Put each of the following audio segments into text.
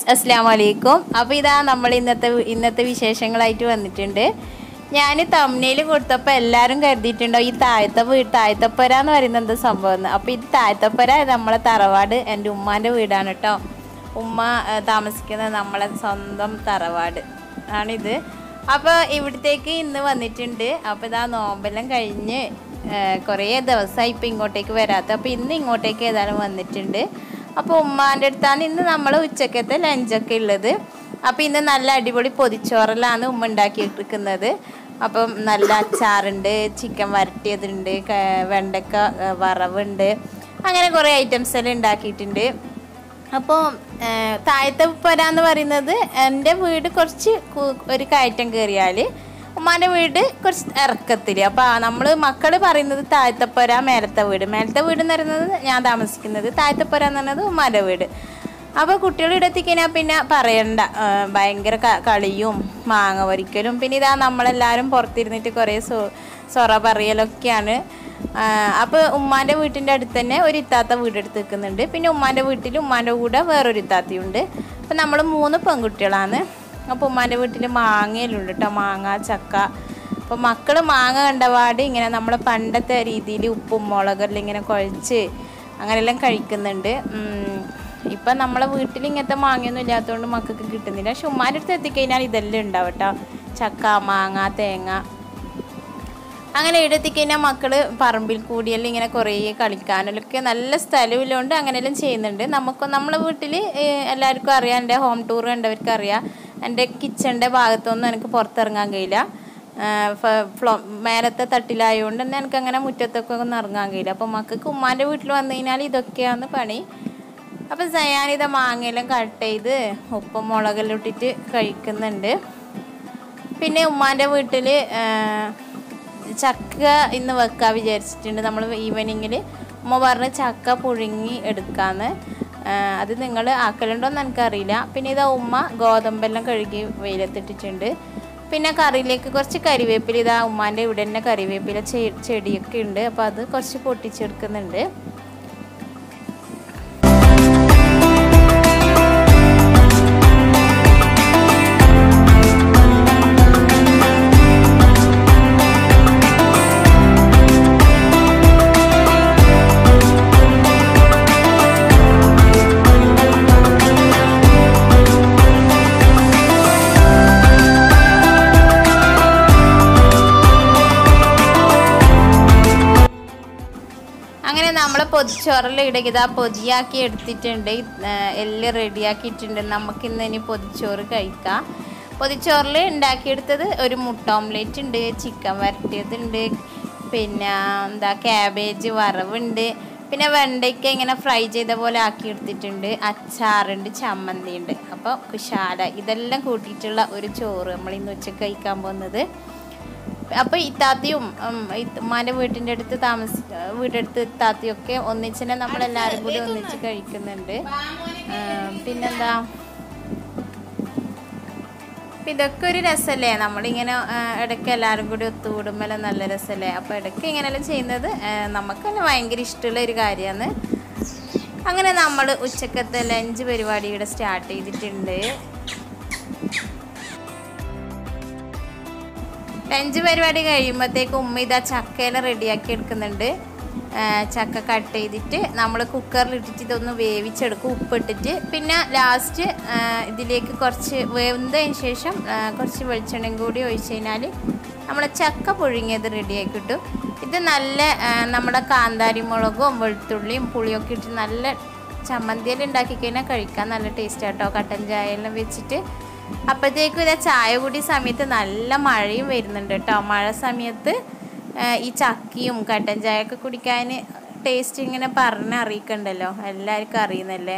അസ്സാം വലൈക്കും അപ്പോൾ ഇതാ നമ്മൾ ഇന്നത്തെ ഇന്നത്തെ വിശേഷങ്ങളായിട്ട് വന്നിട്ടുണ്ട് ഞാൻ തമ്മിൽ കൊടുത്തപ്പോൾ എല്ലാവരും കരുതിയിട്ടുണ്ടോ ഈ താഴത്തെ വീട് താഴത്തപ്പര എന്ന് പറയുന്നത് എന്താ സംഭവം എന്ന് അപ്പോൾ ഇത് താഴത്തപ്പര നമ്മളെ തറവാട് എൻ്റെ ഉമ്മാൻ്റെ വീടാണ് കേട്ടോ ഉമ്മ ആ, താമസിക്കുന്നത് നമ്മളെ സ്വന്തം തറവാട് ആണിത് അപ്പോൾ ഇവിടത്തേക്ക് ഇന്ന് വന്നിട്ടുണ്ട് അപ്പോൾ ഇതാ നോമ്പെല്ലാം കഴിഞ്ഞ് ആ, കുറേ ദിവസമായി ഇപ്പോൾ ഇങ്ങോട്ടേക്ക് വരാത്ത അപ്പോൾ ഇന്ന് ഇങ്ങോട്ടേക്ക് ഏതായാലും വന്നിട്ടുണ്ട് അപ്പോൾ ഉമ്മാൻ്റെ അടുത്താണ് ഇന്ന് നമ്മൾ ഉച്ചക്കത്തെ ലഞ്ചൊക്കെ ഉള്ളത് അപ്പോൾ ഇന്ന് നല്ല അടിപൊളി പൊതിച്ചോറലാണ് ഉമ്മ ഉണ്ടാക്കിയിരിക്കുന്നത് അപ്പം നല്ല അച്ചാറുണ്ട് ചിക്കൻ വരട്ടിയതുണ്ട് ക- വെണ്ടക്ക ആ, വറവുണ്ട് അങ്ങനെ കുറേ ഐറ്റംസ് എല്ലാം ഉണ്ടാക്കിയിട്ടുണ്ട് അപ്പോൾ താഴത്തെ പുര എന്ന് പറയുന്നത് എൻ്റെ വീട് കുറച്ച് കു- ഒരു കയറ്റം കയറിയാൽ ഉമ്മാൻ്റെ വീട് കുറച്ച് ഇറക്കത്തിൽ അപ്പോൾ നമ്മൾ മക്കൾ പറയുന്നത് താഴത്തപ്പുര മേലത്തെ വീട് മേലത്തെ വീട് എന്ന് പറയുന്നത് ഞാൻ താമസിക്കുന്നത് താഴത്തപ്പുര എന്ന് പറയുന്നത് ഉമ്മാൻ്റെ വീട് അപ്പോൾ കുട്ടികൾ ഇവിടെ എത്തിക്കഴിഞ്ഞാൽ പിന്നെ പറയണ്ട ആ, ഭയങ്കര ക- കളിയും മാങ്ങ വരിക്കലും പിന്നെ ഇതാ നമ്മളെല്ലാവരും പുറത്തിരുന്നിട്ട് കുറേ സൊ സൊറ പറയലൊക്കെയാണ് അപ്പോൾ ഉമ്മാൻ്റെ വീട്ടിൻ്റെ അടുത്ത് തന്നെ ഒരു ഇത്താത്ത വീടെടുത്ത് നിൽക്കുന്നുണ്ട് പിന്നെ ഉമ്മാൻ്റെ വീട്ടിൽ ഉമ്മാൻ്റെ കൂടെ വേറൊരു ഇത്താത്തയുണ്ട് അപ്പം നമ്മൾ മൂന്ന് പെൺകുട്ടികളാണ് അപ്പോൾ ഉമ്മാൻ്റെ വീട്ടിൽ മാങ്ങയിലുണ്ട് കേട്ടോ മാങ്ങ ചക്ക അപ്പോൾ മക്കൾ മാങ്ങ കണ്ടപാട് ഇങ്ങനെ നമ്മളെ പണ്ടത്തെ രീതിയിൽ ഉപ്പും മുളകെല്ലാം ഇങ്ങനെ കുഴച്ച് അങ്ങനെയെല്ലാം കഴിക്കുന്നുണ്ട് ഉം. ഇപ്പം നമ്മളെ വീട്ടിൽ ഇങ്ങനത്തെ മാങ്ങയൊന്നും ഇല്ലാത്തതുകൊണ്ട് മക്കൾക്ക് കിട്ടുന്നില്ല പക്ഷെ ഉമ്മാൻ്റെ അടുത്ത് എത്തിക്കഴിഞ്ഞാൽ ഇതെല്ലാം ഉണ്ടാവും കേട്ടോ ചക്ക മാങ്ങ തേങ്ങ അങ്ങനെ ഇവിടെ എത്തിക്കഴിഞ്ഞാൽ മക്കൾ പറമ്പിൽ കൂടിയെല്ലാം ഇങ്ങനെ കുറേ കളിക്കാനൊക്കെ നല്ല സ്ഥലമില്ലോണ്ട് അങ്ങനെയെല്ലാം ചെയ്യുന്നുണ്ട് നമുക്ക് നമ്മളെ വീട്ടിൽ എല്ലാവർക്കും അറിയാം എൻ്റെ ഹോം ടൂർ കണ്ടവർക്ക് അറിയാം എൻ്റെ കിച്ചണിൻ്റെ ഭാഗത്തൊന്നും എനിക്ക് പുറത്തിറങ്ങാൻ കഴിയില്ല ആ, ഫ- ഫ്ലോ മേലത്തെ തട്ടിലായതുകൊണ്ട് തന്നെ എനിക്ക് അങ്ങനെ മുറ്റത്തൊക്കെ ഒന്നും ഇറങ്ങാൻ കഴിയില്ല അപ്പോൾ മക്കൾക്ക് ഉമ്മാൻ്റെ വീട്ടിൽ വന്നു കഴിഞ്ഞാൽ ഇതൊക്കെയാണ് പണി അപ്പം സയാനിത മാങ്ങയെല്ലാം കട്ട് ചെയ്ത് ഉപ്പും മുളകെല്ലാം ഇട്ടിട്ട് കഴിക്കുന്നുണ്ട് പിന്നെ ഉമ്മാൻ്റെ വീട്ടിൽ ചക്ക ഇന്ന് വെക്കാൻ വിചാരിച്ചിട്ടുണ്ട് നമ്മൾ ഈവനിങ്ങിൽ ഉമ്മ പറഞ്ഞ് ചക്ക പുഴുങ്ങി എടുക്കാന്ന് ആ, അത് നിങ്ങൾ ആക്കലുണ്ടോയെന്ന് എനിക്കറിയില്ല പിന്നെ ഇതാ ഉമ്മ ഗോതമ്പെല്ലാം കഴുകി വെയിലത്തിട്ടിട്ടുണ്ട് പിന്നെ കറിയിലേക്ക് കുറച്ച് കരിവേപ്പില ഇതാ ഉമ്മാൻ്റെ ഇവിടെ തന്നെ കരിവേപ്പില ചെ- ചെടിയൊക്കെ ഉണ്ട് അപ്പോൾ അത് കുറച്ച് പൊട്ടിച്ചെടുക്കുന്നുണ്ട് അങ്ങനെ നമ്മൾ പൊതിച്ചോറെല്ലാം ഇടയ്ക്ക് ഇതാ പൊതിയാക്കി എടുത്തിട്ടുണ്ട് ആ, എല്ലാം റെഡിയാക്കിയിട്ടുണ്ട് നമുക്ക് ഇന്ന് ഇനി പൊതിച്ചോറ് കഴിക്കാം പൊതിച്ചോറിൽ ഉണ്ടാക്കിയെടുത്തത് ഒരു മുട്ട ഓംലേറ്റ് ഉണ്ട് ചിക്കൻ വരട്ടിയതുണ്ട് പിന്നെ എന്താ ക്യാബേജ് വറവുണ്ട് പിന്നെ വെണ്ടയ്ക്ക ഇങ്ങനെ ഫ്രൈ ചെയ്ത പോലെ ആക്കി എടുത്തിട്ടുണ്ട് അച്ചാറുണ്ട് ചമ്മന്തി ഉണ്ട് അപ്പോൾ കുശാല ഇതെല്ലാം കൂട്ടിയിട്ടുള്ള ഒരു ചോറ് നമ്മൾ ഇന്ന് ഉച്ചക്ക് കഴിക്കാൻ പോകുന്നത് അപ്പോൾ ഇത്താത്തിയും ഉം, ഇത്ത- ഉമ്മാൻ്റെ വീട്ടിൻ്റെ അടുത്ത് താമസ വീടെടുത്ത് ഇത്താത്തിയൊക്കെ ഒന്നിച്ച് തന്നെ നമ്മളെല്ലാവരും കൂടി ഒന്നിച്ച് കഴിക്കുന്നുണ്ട് ആ, പിന്നെന്താ അപ്പം ഇതൊക്കെ ഒരു രസമല്ലേ നമ്മളിങ്ങനെ ആ, ഇടയ്ക്ക് എല്ലാവരും കൂടി ഒത്തുകൂടുമ്പോൾ നല്ല രസമല്ലേ അപ്പോൾ ഇടയ്ക്ക് ഇങ്ങനെയെല്ലാം ചെയ്യുന്നത് ആ, നമുക്ക് തന്നെ ഭയങ്കര ഇഷ്ടമുള്ള ഒരു കാര്യമാണ് അങ്ങനെ നമ്മൾ ഉച്ചക്കത്തെ ലഞ്ച് പരിപാടി ഇവിടെ സ്റ്റാർട്ട് ചെയ്തിട്ടുണ്ട് ലഞ്ച് പരിപാടി കഴിയുമ്പോഴത്തേക്ക് ഉമ്മ ഇതാ ചക്കയെല്ലാം റെഡിയാക്കി എടുക്കുന്നുണ്ട് ആ, ചക്ക കട്ട് ചെയ്തിട്ട് നമ്മൾ കുക്കറിൽ ഇട്ടിട്ട് ഇതൊന്ന് വേവിച്ചെടുക്കും ഉപ്പിട്ടിട്ട് പിന്നെ ലാസ്റ്റ് ഇതിലേക്ക് കുറച്ച് വേവുന്നതിന് ശേഷം ആ, കുറച്ച് വെളിച്ചെണ്ണയും കൂടി ഒഴിച്ച് കഴിഞ്ഞാൽ നമ്മളെ ചക്ക പുഴുങ്ങിയത് റെഡിയാക്കി കിട്ടും ഇത് നല്ല ആ, നമ്മുടെ കാന്താരി മുളകും വെളുത്തുള്ളിയും പുളിയൊക്കെ ഇട്ട് നല്ല ചമ്മന്തിയെല്ലാം ഉണ്ടാക്കി കഴിഞ്ഞാൽ കഴിക്കാൻ നല്ല ടേസ്റ്റ് ആട്ടോ കട്ടൻ ചായ എല്ലാം വെച്ചിട്ട് അപ്പോഴത്തേക്കും ഇതാ ചായ കൂടി സമയത്ത് നല്ല മഴയും വരുന്നുണ്ട് കേട്ടോ മഴ സമയത്ത് ആ, ഈ ചക്കിയും കട്ടൻ ചായ ഒക്കെ കുടിക്കാൻ ടേസ്റ്റ് ഇങ്ങനെ പറഞ്ഞ് അറിയിക്കണ്ടല്ലോ എല്ലാവർക്കും അറിയുന്നല്ലേ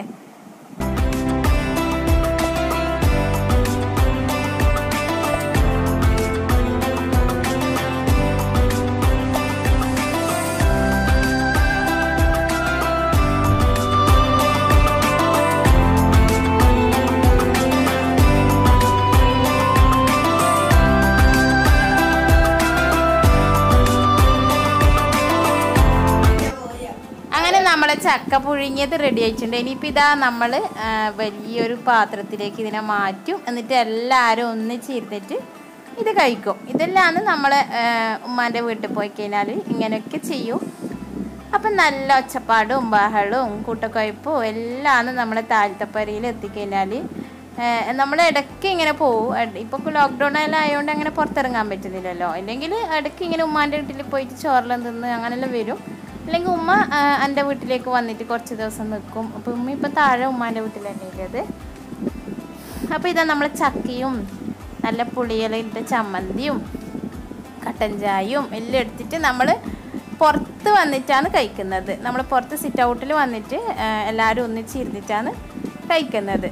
അങ്ങനെ നമ്മളെ ചക്ക പുഴുങ്ങിയത് റെഡി ആയിട്ടുണ്ട് ഇനിയിപ്പോൾ ഇതാ നമ്മൾ വലിയൊരു പാത്രത്തിലേക്ക് ഇതിനെ മാറ്റും എന്നിട്ട് എല്ലാവരും ഒന്നിച്ചിരുന്നിട്ട് ഇത് കഴിക്കും ഇതെല്ലാമാണ് നമ്മൾ ഉമ്മാൻ്റെ വീട്ടിൽ പോയി കഴിഞ്ഞാൽ ഇങ്ങനെയൊക്കെ ചെയ്യും അപ്പം നല്ല ഒച്ചപ്പാടും ബഹളവും കൂട്ടക്കൊയപ്പും എല്ലാമാണ് നമ്മളെ താഴ്ത്തപ്പരയിൽ എത്തിക്കഴിഞ്ഞാൽ നമ്മൾ ഇടയ്ക്ക് ഇങ്ങനെ പോകും ഇപ്പോൾ ലോക്ക്ഡൗൺ എല്ലാം ആയതുകൊണ്ട് അങ്ങനെ പുറത്തിറങ്ങാൻ പറ്റുന്നില്ലല്ലോ അല്ലെങ്കിൽ ഇടയ്ക്ക് ഇങ്ങനെ ഉമ്മാൻ്റെ വീട്ടിൽ പോയിട്ട് ചോറെല്ലാം തിന്ന് അങ്ങനെല്ലാം വരും അല്ലെങ്കിൽ ഉമ്മ ആ, എൻ്റെ വീട്ടിലേക്ക് വന്നിട്ട് കുറച്ച് ദിവസം നിൽക്കും അപ്പോൾ ഉമ്മ ഇപ്പം താഴെ ഉമ്മാൻ്റെ വീട്ടിലാണ് ഉള്ളത് അപ്പോൾ ഇതാ നമ്മൾ ചക്കയും നല്ല പുളിയിലിട്ട് ചമ്മന്തിയും കട്ടൻ ചായയും എല്ലാം എടുത്തിട്ട് നമ്മൾ പുറത്ത് വന്നിട്ടാണ് കഴിക്കുന്നത് നമ്മൾ പുറത്ത് സിറ്റ് ഔട്ടിൽ വന്നിട്ട് ആ, എല്ലാവരും ഒന്നിച്ചിരുന്നിട്ടാണ് കഴിക്കുന്നത്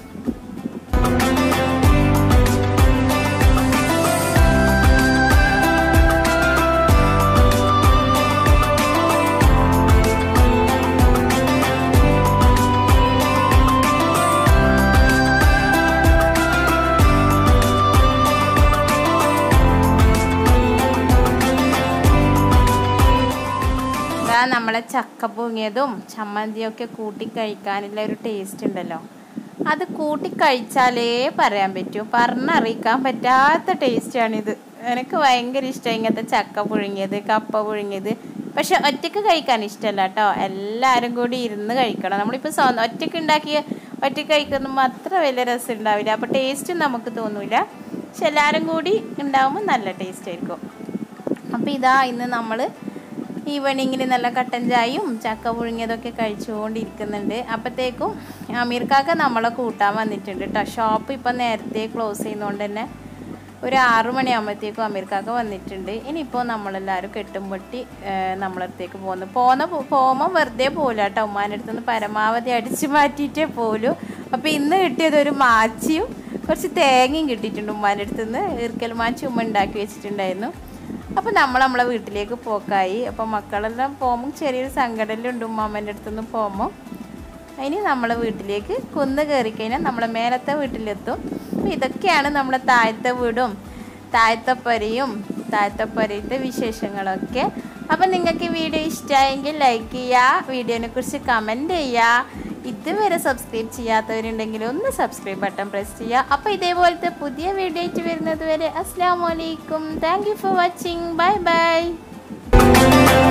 ഇതാ നമ്മളെ ചക്ക പൊങ്ങിയതും ചമ്മന്തിയൊക്കെ കൂട്ടി കഴിക്കാനുള്ള ഒരു ടേസ്റ്റ് ഉണ്ടല്ലോ അത് കൂട്ടി കഴിച്ചാലേ പറയാൻ പറ്റൂ പറഞ്ഞറിയിക്കാൻ പറ്റാത്ത ടേസ്റ്റാണിത് എനിക്ക് ഭയങ്കര ഇഷ്ടം ഇങ്ങനത്തെ ചക്ക പുഴുങ്ങിയത് കപ്പ പുഴുങ്ങിയത് പക്ഷെ ഒറ്റയ്ക്ക് കഴിക്കാൻ ഇഷ്ടമല്ല കേട്ടോ എല്ലാവരും കൂടി ഇരുന്ന് കഴിക്കണം നമ്മളിപ്പോൾ സ്വന്തം ഒറ്റയ്ക്ക് ഉണ്ടാക്കിയ ഒറ്റയ്ക്ക് കഴിക്കുമ്പോൾ അത്ര വലിയ രസം ഉണ്ടാവില്ല അപ്പോൾ ടേസ്റ്റും നമുക്ക് തോന്നില്ല പക്ഷെ എല്ലാവരും കൂടി ഉണ്ടാകുമ്പോൾ നല്ല ടേസ്റ്റ് ആയിരിക്കും അപ്പോൾ ഇതാ ഇന്ന് നമ്മൾ ഈവനിങ്ങിൽ നല്ല കട്ടൻ ചായയും ചക്ക പുഴുങ്ങിയതൊക്കെ കഴിച്ചുകൊണ്ടിരിക്കുന്നുണ്ട് അപ്പോഴത്തേക്കും അമീർക്കാക്ക നമ്മളെ കൂട്ടാൻ വന്നിട്ടുണ്ട് കേട്ടോ ഷോപ്പ് ഇപ്പം നേരത്തെ ക്ലോസ് ചെയ്യുന്നതുകൊണ്ട് തന്നെ ഒരു ആറു മണിയാകുമ്പോഴത്തേക്കും അമീർക്കാക്ക വന്നിട്ടുണ്ട് ഇനിയിപ്പോൾ നമ്മളെല്ലാവരും കെട്ടുംപൊട്ടി നമ്മളടുത്തേക്ക് പോകുന്നു പോന്ന പോകുമ്പോൾ വെറുതെ പോകില്ല കേട്ടോ ഉമ്മാൻ്റെ അടുത്ത് നിന്ന് പരമാവധി അടിച്ചു മാറ്റിയിട്ടേ പോലൂ അപ്പോൾ ഇന്ന് കിട്ടിയത് ഒരു മാച്ചിയും കുറച്ച് തേങ്ങയും കിട്ടിയിട്ടുണ്ട് ഉമ്മാൻ്റെ അടുത്ത് നിന്ന് ഈർക്കൽ മാച്ചി ഉമ്മ ഉണ്ടാക്കി വെച്ചിട്ടുണ്ടായിരുന്നു അപ്പോൾ നമ്മൾ നമ്മളെ വീട്ടിലേക്ക് പോക്കായി അപ്പോൾ മക്കളെല്ലാം പോകുമ്പോൾ ചെറിയൊരു സങ്കടമെല്ലാം ഉമ്മാമ്മേൻ്റെ അടുത്തുനിന്ന് പോകുമ്പോൾ ഇനി നമ്മളെ വീട്ടിലേക്ക് കുന്ന് കയറി കഴിഞ്ഞാൽ നമ്മളെ മേലത്തെ വീട്ടിലെത്തും അപ്പോൾ ഇതൊക്കെയാണ് നമ്മളെ താഴത്തെ വീടും താഴത്തെ പൊരയും താഴത്തെ പൊരയിലത്തെ വിശേഷങ്ങളൊക്കെ അപ്പം നിങ്ങൾക്ക് ഈ വീഡിയോ ഇഷ്ടമായെങ്കിൽ ലൈക്ക് ചെയ്യുക വീഡിയോനെ കുറിച്ച് കമൻറ്റ് ചെയ്യുക ഇതുവരെ സബ്സ്ക്രൈബ് ചെയ്യാത്തവരുണ്ടെങ്കിൽ ഒന്ന് സബ്സ്ക്രൈബ് ബട്ടൺ പ്രസ് ചെയ്യുക അപ്പോൾ ഇതേപോലത്തെ പുതിയ വീഡിയോ ആയിട്ട് വരുന്നത് വരെ അസ്സാം വലൈക്കും thank you for watching bye by